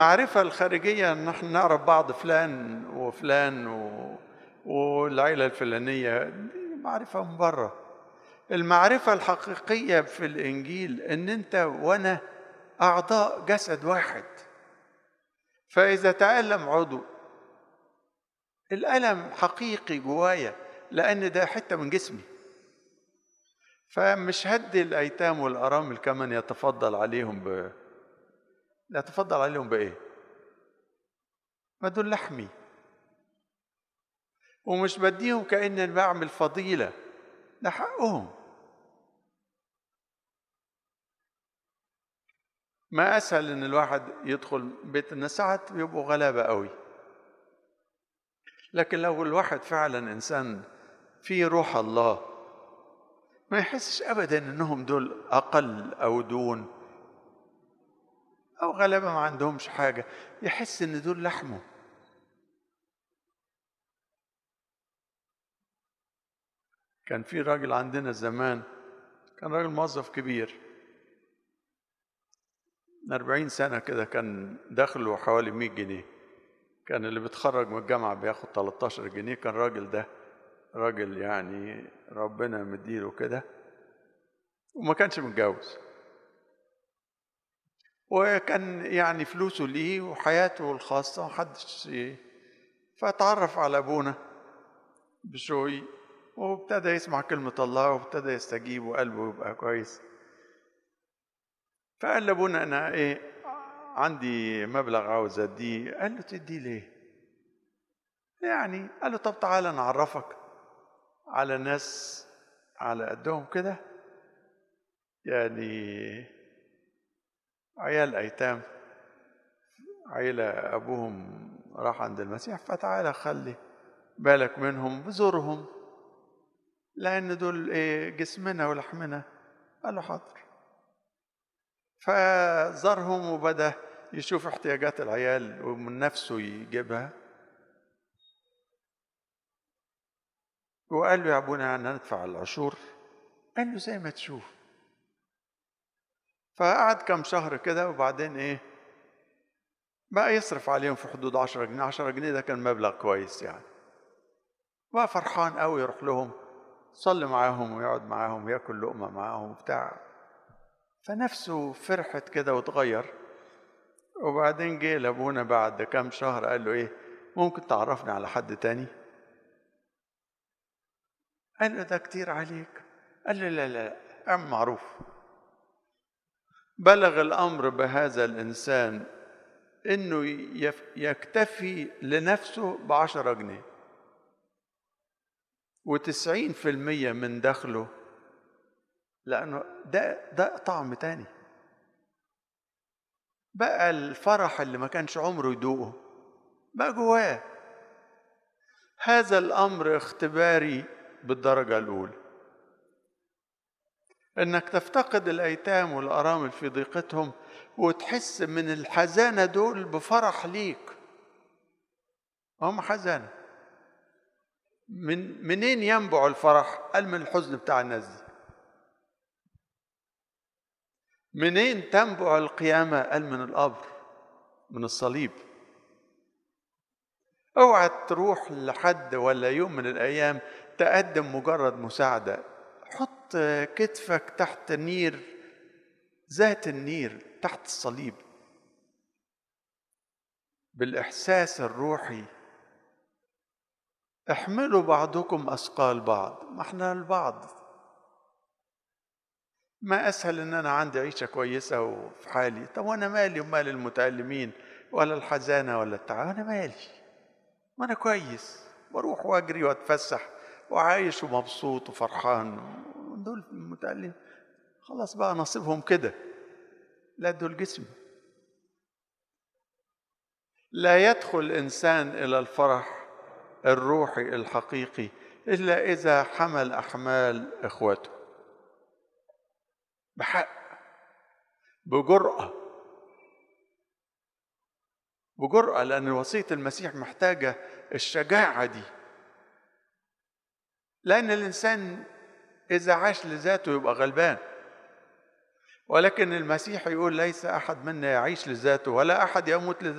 المعرفة الخارجية ان احنا نعرف بعض فلان وفلان و... والعيلة الفلانية دي معرفة من بره المعرفة الحقيقية في الإنجيل إن أنت وأنا أعضاء جسد واحد فإذا تألم عضو الألم حقيقي جوايا لأن ده حتة من جسمي فمش هدي الأيتام والأرامل كمان يتفضل عليهم ب يتفضل عليهم بإيه؟ ما دول لحمي ومش بديهم كأني بعمل فضيلة ده حقهم ما اسهل ان الواحد يدخل بيت الناس ساعات بيبقوا غلابه قوي لكن لو الواحد فعلا انسان فيه روح الله ما يحسش ابدا انهم دول اقل او دون او غلابه ما عندهمش حاجه يحس ان دول لحمه كان في راجل عندنا زمان كان راجل موظف كبير من 40 سنة كده كان دخله حوالي 100 جنيه كان اللي بيتخرج من الجامعة بياخد 13 جنيه كان الراجل ده راجل يعني ربنا مديله كده وما كانش متجوز وكان يعني فلوسه ليه وحياته الخاصة محدش فتعرف على أبونا بشوي وابتدى يسمع كلمة الله وابتدى يستجيب وقلبه يبقى كويس فقال لابونا انا ايه عندي مبلغ عاوز اديه قال له تديه ليه يعني قال له طب تعالى نعرفك على ناس على قدهم كده يعني عيال ايتام عيلة ابوهم راح عند المسيح فتعالى خلي بالك منهم بزورهم لان دول ايه جسمنا ولحمنا قال له حاضر فزارهم وبدا يشوف احتياجات العيال ومن نفسه يجيبها وقال له يا ابونا انا ندفع العشور قال له زي ما تشوف فقعد كم شهر كده وبعدين ايه بقى يصرف عليهم في حدود عشرة جنيه عشرة جنيه ده كان مبلغ كويس يعني بقى فرحان قوي يروح لهم صلي معاهم ويقعد معاهم وياكل لقمة معاهم وبتاع فنفسه فرحت كده وتغير وبعدين جه لابونا بعد كام شهر قال له ايه ممكن تعرفني على حد تاني قال له ده كتير عليك قال له لا لا اعمل معروف بلغ الامر بهذا الانسان انه يكتفي لنفسه بعشرة جنيه وتسعين في المية من دخله لأنه ده ده طعم تاني بقى الفرح اللي ما كانش عمره يدوقه بقى جواه هذا الأمر اختباري بالدرجة الأولى إنك تفتقد الأيتام والأرامل في ضيقتهم وتحس من الحزانة دول بفرح ليك هم حزانة من منين ينبع الفرح؟ قال من الحزن بتاع الناس دي منين تنبع القيامة؟ قال من القبر من الصليب اوعى تروح لحد ولا يوم من الأيام تقدم مجرد مساعدة حط كتفك تحت نير ذات النير تحت الصليب بالإحساس الروحي احملوا بعضكم أثقال بعض ما احنا البعض ما اسهل ان انا عندي عيشه كويسه وفي حالي طب وانا مالي ومال المتالمين ولا الحزانه ولا التعب انا مالي ما انا كويس بروح واجري واتفسح وعايش ومبسوط وفرحان دول المتالم خلاص بقى نصيبهم كده لا دول جسمي لا يدخل انسان الى الفرح الروحي الحقيقي الا اذا حمل احمال اخوته بحق بجرأة بجرأة لأن وصية المسيح محتاجة الشجاعة دي لأن الإنسان إذا عاش لذاته يبقى غلبان ولكن المسيح يقول ليس أحد منا يعيش لذاته ولا أحد يموت لذاته